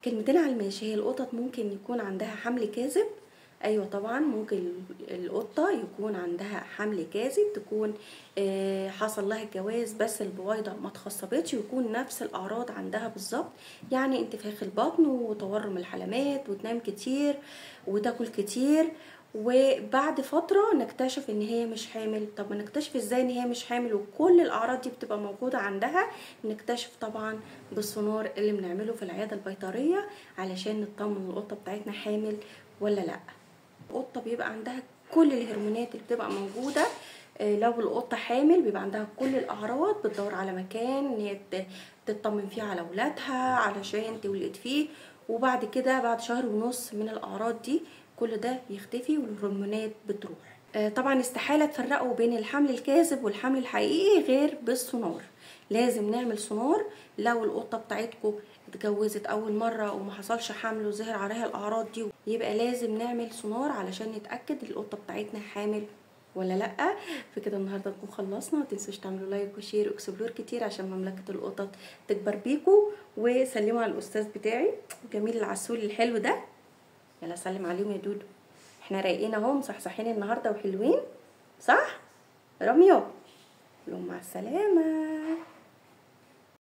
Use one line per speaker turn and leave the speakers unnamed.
كلمتين على الماشي هي القطط ممكن يكون عندها حمل كاذب ايوه طبعا ممكن القطه يكون عندها حمل كاذب تكون آه، حصل لها الجواز بس البويضه ما اتخصبتش ويكون نفس الاعراض عندها بالظبط يعني انتفاخ البطن وتورم الحلمات وتنام كتير وتاكل كتير وبعد فتره نكتشف ان هي مش حامل طب نكتشف ازاي ان هي مش حامل وكل الاعراض دي بتبقى موجوده عندها نكتشف طبعا بالسونار اللي بنعمله في العياده البيطريه علشان نطمن القطه بتاعتنا حامل ولا لا القطه بيبقى عندها كل الهرمونات اللي بتبقى موجوده آه، لو القطه حامل بيبقى عندها كل الاعراض بتدور على مكان ان هي ت- تطمن فيه على اولادها علشان تولد فيه وبعد كده بعد شهر ونص من الاعراض دي كل ده بيختفي والهرمونات بتروح آه، طبعا استحاله تفرقوا بين الحمل الكاذب والحمل الحقيقي غير بالسونار لازم نعمل سونار لو القطه بتاعتكم اتجوزت اول مره وما حصلش حمل وظهر عليها الاعراض دي يبقى لازم نعمل سونار علشان نتاكد القطه بتاعتنا حامل ولا لا فكده النهارده نكون خلصنا ما تنسوش تعملوا لايك وشير واكسبلور كتير عشان مملكه القطط تكبر بيكم وسلموا على الاستاذ بتاعي الجميل العسول الحلو ده يلا سلم عليهم يا دودو احنا رايقين اهو مصحصحين النهارده وحلوين صح راميو لهم مع السلامه